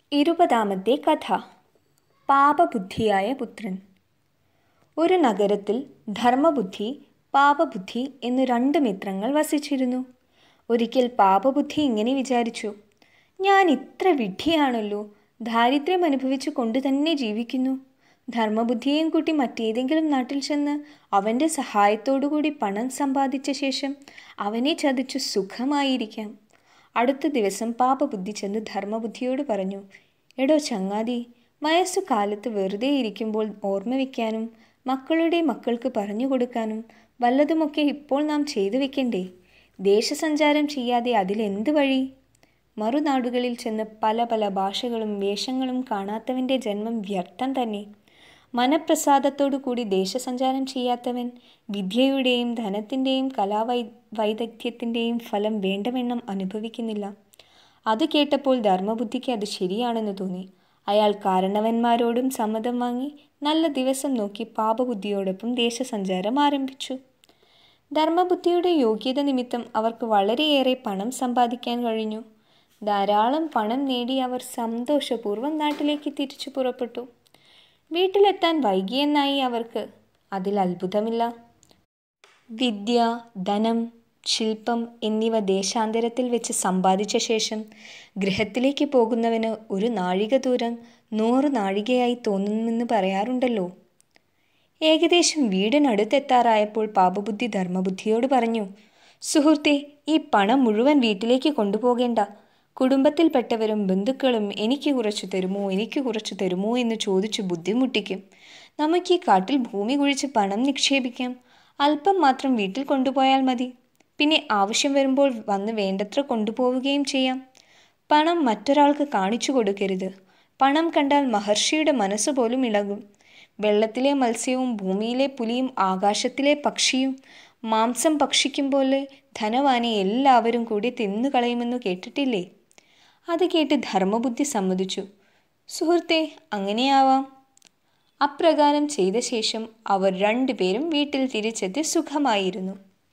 ഇരുപതാമത്തെ കഥ പാപബുദ്ധിയായ പുത്രൻ ഒരു നഗരത്തിൽ ധർമ്മബുദ്ധി പാപബുദ്ധി എന്നു രണ്ട് മിത്രങ്ങൾ വസിച്ചിരുന്നു ഒരിക്കൽ പാപബുദ്ധി ഇങ്ങനെ വിചാരിച്ചു ഞാൻ ഇത്ര വിഡ്ഢിയാണല്ലോ ദാരിദ്ര്യം അനുഭവിച്ചു കൊണ്ട് തന്നെ ജീവിക്കുന്നു ധർമ്മബുദ്ധിയെയും കൂട്ടി മറ്റേതെങ്കിലും നാട്ടിൽ ചെന്ന് അവൻ്റെ സഹായത്തോടുകൂടി പണം സമ്പാദിച്ച ശേഷം അവനെ ചതിച്ചു സുഖമായിരിക്കാം അടുത്ത ദിവസം പാപബുദ്ധി ചെന്ന് ധർമ്മബുദ്ധിയോട് പറഞ്ഞു എടോ ചങ്ങാതി വയസ്സുകാലത്ത് വെറുതെ ഇരിക്കുമ്പോൾ ഓർമ്മ വയ്ക്കാനും മക്കളുടെ മക്കൾക്ക് പറഞ്ഞു കൊടുക്കാനും വല്ലതുമൊക്കെ ഇപ്പോൾ നാം ചെയ്തു വെക്കണ്ടേ ദേശസഞ്ചാരം ചെയ്യാതെ അതിലെന്ത് വഴി മറുനാടുകളിൽ ചെന്ന് പല പല ഭാഷകളും വേഷങ്ങളും കാണാത്തവൻ്റെ ജന്മം വ്യർത്ഥം തന്നെ മനപ്രസാദത്തോടു കൂടി ദേശസഞ്ചാരം ചെയ്യാത്തവൻ വിദ്യയുടെയും ധനത്തിൻ്റെയും കലാവൈ വൈദഗ്ധ്യത്തിൻ്റെയും ഫലം വേണ്ടവണ്ണം അനുഭവിക്കുന്നില്ല അത് കേട്ടപ്പോൾ ധർമ്മബുദ്ധിക്ക് അത് ശരിയാണെന്ന് തോന്നി അയാൾ കാരണവന്മാരോടും സമ്മതം വാങ്ങി നല്ല ദിവസം നോക്കി പാപബുദ്ധിയോടൊപ്പം ദേശസഞ്ചാരം ആരംഭിച്ചു ധർമ്മബുദ്ധിയുടെ യോഗ്യത നിമിത്തം അവർക്ക് വളരെയേറെ പണം സമ്പാദിക്കാൻ കഴിഞ്ഞു ധാരാളം പണം നേടി അവർ സന്തോഷപൂർവ്വം നാട്ടിലേക്ക് തിരിച്ചു പുറപ്പെട്ടു വീട്ടിലെത്താൻ വൈകിയെന്നായി അവർക്ക് അതിൽ അത്ഭുതമില്ല വിദ്യ ധനം ശില്പം എന്നിവ ദേശാന്തരത്തിൽ വെച്ച് സമ്പാദിച്ച ശേഷം ഗൃഹത്തിലേക്ക് പോകുന്നവന് ഒരു നാഴിക ദൂരം നൂറ് നാഴികയായി തോന്നുമെന്ന് പറയാറുണ്ടല്ലോ ഏകദേശം വീടിനടുത്തെത്താറായപ്പോൾ പാപബുദ്ധി ധർമ്മബുദ്ധിയോട് പറഞ്ഞു സുഹൃത്തെ ഈ പണം മുഴുവൻ വീട്ടിലേക്ക് കൊണ്ടുപോകേണ്ട കുടുംബത്തിൽപ്പെട്ടവരും ബന്ധുക്കളും എനിക്ക് കുറച്ചു തരുമോ എനിക്ക് കുറച്ചു തരുമോ എന്ന് ചോദിച്ചു ബുദ്ധിമുട്ടിക്കും നമുക്ക് ഈ കാട്ടിൽ ഭൂമി കുഴിച്ച് പണം നിക്ഷേപിക്കാം അല്പം മാത്രം വീട്ടിൽ കൊണ്ടുപോയാൽ മതി പിന്നെ ആവശ്യം വരുമ്പോൾ വന്ന് വേണ്ടത്ര കൊണ്ടുപോവുകയും ചെയ്യാം പണം മറ്റൊരാൾക്ക് കാണിച്ചു കൊടുക്കരുത് പണം കണ്ടാൽ മഹർഷിയുടെ മനസ്സ് പോലും ഇളകും വെള്ളത്തിലെ മത്സ്യവും ഭൂമിയിലെ പുലിയും ആകാശത്തിലെ പക്ഷിയും മാംസം ഭക്ഷിക്കും പോലെ ധനവാനെ എല്ലാവരും കൂടി തിന്നുകളയുമെന്ന് കേട്ടിട്ടില്ലേ അത് കേട്ട് ധർമ്മബുദ്ധി സമ്മതിച്ചു സുഹൃത്തെ അങ്ങനെയാവാം അപ്രകാരം ചെയ്ത ശേഷം അവർ രണ്ടുപേരും വീട്ടിൽ തിരിച്ചെത്തി സുഖമായിരുന്നു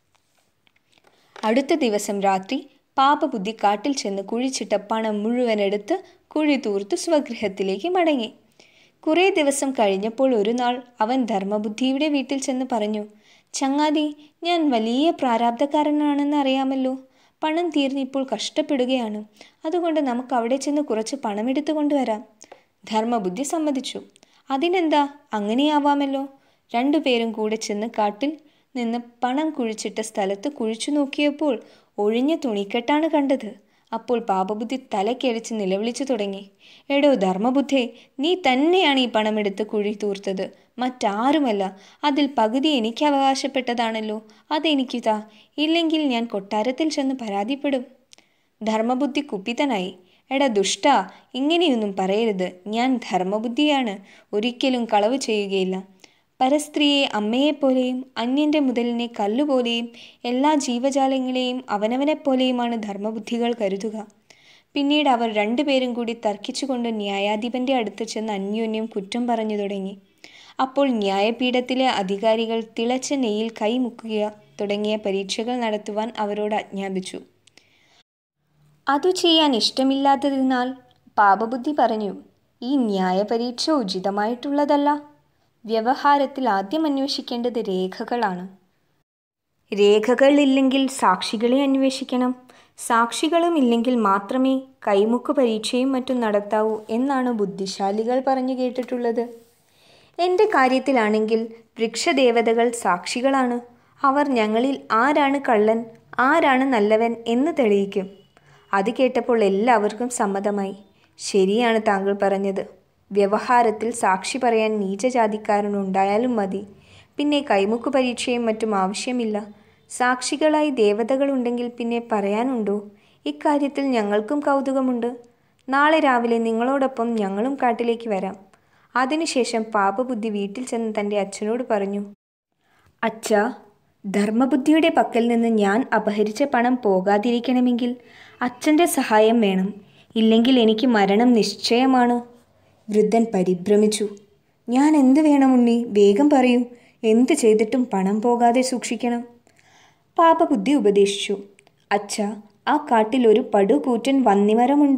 അടുത്ത ദിവസം രാത്രി പാപബുദ്ധി കാട്ടിൽ ചെന്ന് കുഴിച്ചിട്ട പണം മുഴുവൻ എടുത്ത് കുഴി തൂർത്ത് സ്വഗൃഹത്തിലേക്ക് മടങ്ങി കുറേ ദിവസം കഴിഞ്ഞപ്പോൾ ഒരു നാൾ അവൻ ധർമ്മബുദ്ധിയുടെ വീട്ടിൽ ചെന്ന് പറഞ്ഞു ചങ്ങാതി ഞാൻ വലിയ പ്രാരാബ്ധക്കാരനാണെന്ന് അറിയാമല്ലോ പണം തീർന്നിപ്പോൾ കഷ്ടപ്പെടുകയാണ് അതുകൊണ്ട് നമുക്ക് അവിടെ ചെന്ന് കുറച്ച് പണമെടുത്തു കൊണ്ടുവരാം ധർമ്മബുദ്ധി സമ്മതിച്ചു അതിനെന്താ അങ്ങനെയാവാമല്ലോ രണ്ടുപേരും കൂടെ ചെന്ന് കാട്ടിൽ നിന്ന് പണം കുഴിച്ചിട്ട സ്ഥലത്ത് കുഴിച്ചു നോക്കിയപ്പോൾ ഒഴിഞ്ഞ തുണിക്കെട്ടാണ് കണ്ടത് അപ്പോൾ പാപബുദ്ധി തലക്കടിച്ച് നിലവിളിച്ചു തുടങ്ങി എടോ ധർമ്മബുദ്ധേ നീ തന്നെയാണ് ഈ പണമെടുത്ത് കുഴി തൂർത്തത് മറ്റാരുമല്ല അതിൽ പകുതി എനിക്ക് അവകാശപ്പെട്ടതാണല്ലോ അതെനിക്ക് താ ഇല്ലെങ്കിൽ ഞാൻ കൊട്ടാരത്തിൽ ചെന്ന് പരാതിപ്പെടും ധർമ്മബുദ്ധി കുപ്പിതനായി എടാ ദുഷ്ട ഇങ്ങനെയൊന്നും പറയരുത് ഞാൻ ധർമ്മബുദ്ധിയാണ് ഒരിക്കലും കളവ് ചെയ്യുകയില്ല പരസ്ത്രീയെ അമ്മയെപ്പോലെയും അന്യൻ്റെ മുതലിനെ കല്ലുപോലെയും എല്ലാ ജീവജാലങ്ങളെയും അവനവനെപ്പോലെയുമാണ് ധർമ്മബുദ്ധികൾ കരുതുക പിന്നീട് അവർ രണ്ടുപേരും കൂടി തർക്കിച്ചുകൊണ്ട് ന്യായാധിപന്റെ അടുത്ത് ചെന്ന് അന്യോന്യം കുറ്റം പറഞ്ഞു തുടങ്ങി അപ്പോൾ ന്യായപീഠത്തിലെ അധികാരികൾ തിളച്ച നെയ്യിൽ കൈമുക്കുക തുടങ്ങിയ പരീക്ഷകൾ നടത്തുവാൻ അവരോട് ആജ്ഞാപിച്ചു അതു ചെയ്യാൻ ഇഷ്ടമില്ലാത്തതിനാൽ പാപബുദ്ധി പറഞ്ഞു ഈ ന്യായപരീക്ഷ ഉചിതമായിട്ടുള്ളതല്ല വ്യവഹാരത്തിൽ ആദ്യം അന്വേഷിക്കേണ്ടത് രേഖകളാണ് രേഖകൾ ഇല്ലെങ്കിൽ സാക്ഷികളെ അന്വേഷിക്കണം സാക്ഷികളും ഇല്ലെങ്കിൽ മാത്രമേ കൈമുക്ക് പരീക്ഷയും മറ്റും നടത്താവൂ എന്നാണ് ബുദ്ധിശാലികൾ പറഞ്ഞു കേട്ടിട്ടുള്ളത് എൻ്റെ കാര്യത്തിലാണെങ്കിൽ വൃക്ഷദേവതകൾ സാക്ഷികളാണ് അവർ ഞങ്ങളിൽ ആരാണ് കള്ളൻ ആരാണ് നല്ലവൻ എന്ന് തെളിയിക്കും അത് കേട്ടപ്പോൾ എല്ലാവർക്കും സമ്മതമായി ശരിയാണ് താങ്കൾ പറഞ്ഞത് വ്യവഹാരത്തിൽ സാക്ഷി പറയാൻ നീചജാതിക്കാരനുണ്ടായാലും മതി പിന്നെ കൈമുക്ക് പരീക്ഷയും മറ്റും ആവശ്യമില്ല സാക്ഷികളായി ദേവതകളുണ്ടെങ്കിൽ പിന്നെ പറയാനുണ്ടോ ഇക്കാര്യത്തിൽ ഞങ്ങൾക്കും കൗതുകമുണ്ട് നാളെ രാവിലെ നിങ്ങളോടൊപ്പം ഞങ്ങളും കാട്ടിലേക്ക് വരാം അതിനുശേഷം പാപബുദ്ധി വീട്ടിൽ ചെന്ന് തൻ്റെ അച്ഛനോട് പറഞ്ഞു അച്ഛ ധർമ്മബുദ്ധിയുടെ പക്കൽ നിന്ന് ഞാൻ അപഹരിച്ച പണം പോകാതിരിക്കണമെങ്കിൽ അച്ഛൻ്റെ സഹായം വേണം ഇല്ലെങ്കിൽ എനിക്ക് മരണം നിശ്ചയമാണ് വൃദ്ധൻ പരിഭ്രമിച്ചു ഞാൻ എന്ത് വേണം ഉണ്ണി വേഗം പറയൂ എന്ത് ചെയ്തിട്ടും പണം പോകാതെ സൂക്ഷിക്കണം പാപബുദ്ധി ഉപദേശിച്ചു അച്ഛ ആ കാട്ടിൽ ഒരു പടുകൂറ്റൻ വന്നിമരമുണ്ട്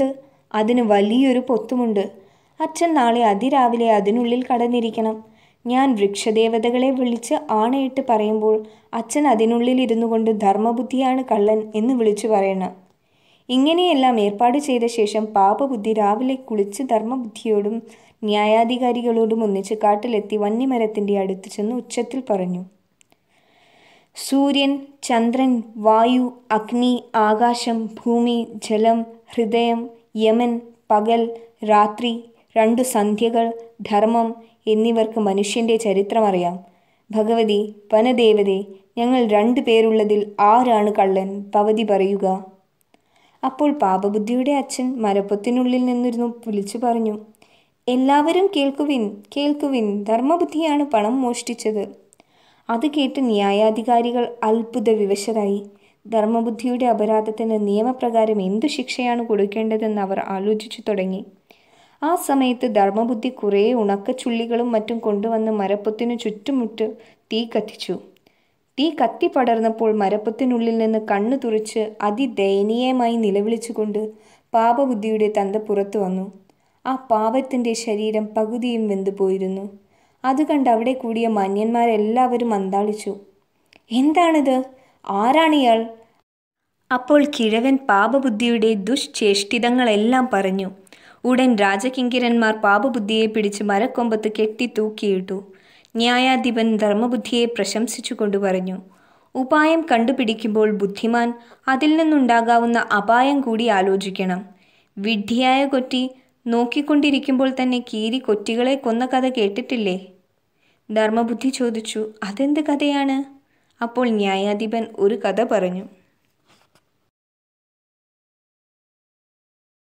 അതിന് വലിയൊരു പൊത്തുമുണ്ട് അച്ഛൻ നാളെ അതിരാവിലെ അതിനുള്ളിൽ കടന്നിരിക്കണം ഞാൻ വൃക്ഷദേവതകളെ വിളിച്ച് ആണയിട്ട് പറയുമ്പോൾ അച്ഛൻ അതിനുള്ളിൽ ഇരുന്നു കൊണ്ട് ധർമ്മബുദ്ധിയാണ് കള്ളൻ എന്ന് വിളിച്ചു പറയണം ഇങ്ങനെയെല്ലാം ഏർപ്പാട് ചെയ്ത ശേഷം പാപബുദ്ധി രാവിലെ കുളിച്ച് ധർമ്മബുദ്ധിയോടും ന്യായാധികാരികളോടും ഒന്നിച്ച് കാട്ടിലെത്തി വന്യമരത്തിൻ്റെ അടുത്ത് ചെന്ന് ഉച്ചത്തിൽ പറഞ്ഞു സൂര്യൻ ചന്ദ്രൻ വായു അഗ്നി ആകാശം ഭൂമി ജലം ഹൃദയം യമൻ പകൽ രാത്രി രണ്ടു സന്ധ്യകൾ ധർമ്മം എന്നിവർക്ക് മനുഷ്യൻ്റെ ചരിത്രമറിയാം ഭഗവതി വനദേവതേ ഞങ്ങൾ രണ്ടു പേരുള്ളതിൽ ആരാണ് കള്ളൻ ഭവതി പറയുക അപ്പോൾ പാപബുദ്ധിയുടെ അച്ഛൻ മരപ്പൊത്തിനുള്ളിൽ നിന്നിരുന്നു വിളിച്ചു പറഞ്ഞു എല്ലാവരും കേൾക്കുവിൻ കേൾക്കുവിൻ ധർമ്മബുദ്ധിയാണ് പണം മോഷ്ടിച്ചത് അത് കേട്ട് ന്യായാധികാരികൾ അത്ഭുത വിവശരായി ധർമ്മബുദ്ധിയുടെ അപരാധത്തിന് നിയമപ്രകാരം എന്തു ശിക്ഷയാണ് കൊടുക്കേണ്ടതെന്ന് അവർ ആലോചിച്ചു തുടങ്ങി ആ സമയത്ത് ധർമ്മബുദ്ധി കുറേ ഉണക്കച്ചുള്ളികളും മറ്റും കൊണ്ടുവന്ന് മരപ്പൊത്തിനു ചുറ്റുമുട്ട് തീ കത്തിച്ചു തീ കത്തിപ്പടർന്നപ്പോൾ മരപ്പൊത്തിനുള്ളിൽ നിന്ന് കണ്ണു തുറിച്ച് അതിദയനീയമായി നിലവിളിച്ചുകൊണ്ട് പാപബുദ്ധിയുടെ തന്ത പുറത്തു വന്നു ആ പാപത്തിൻ്റെ ശരീരം പകുതിയും വെന്തുപോയിരുന്നു അത് കണ്ട് അവിടെ കൂടിയ മാന്യന്മാരെല്ലാവരും അന്താളിച്ചു എന്താണിത് ആരാണിയാൾ അപ്പോൾ കിഴവൻ പാപബുദ്ധിയുടെ ദുഷ്ചേഷ്ടിതങ്ങളെല്ലാം പറഞ്ഞു ഉടൻ രാജകിങ്കിരന്മാർ പാപബുദ്ധിയെ പിടിച്ച് മരക്കൊമ്പത്ത് കെട്ടി തൂക്കിയിട്ടു ന്യായാധിപൻ ധർമ്മബുദ്ധിയെ പ്രശംസിച്ചുകൊണ്ട് പറഞ്ഞു ഉപായം കണ്ടുപിടിക്കുമ്പോൾ ബുദ്ധിമാൻ അതിൽ നിന്നുണ്ടാകാവുന്ന അപായം കൂടി ആലോചിക്കണം വിഡ്ഢിയായ കൊറ്റി നോക്കിക്കൊണ്ടിരിക്കുമ്പോൾ തന്നെ കീരി കൊറ്റികളെ കൊന്ന കഥ കേട്ടിട്ടില്ലേ ധർമ്മബുദ്ധി ചോദിച്ചു അതെന്ത് കഥയാണ് അപ്പോൾ ന്യായാധിപൻ ഒരു കഥ പറഞ്ഞു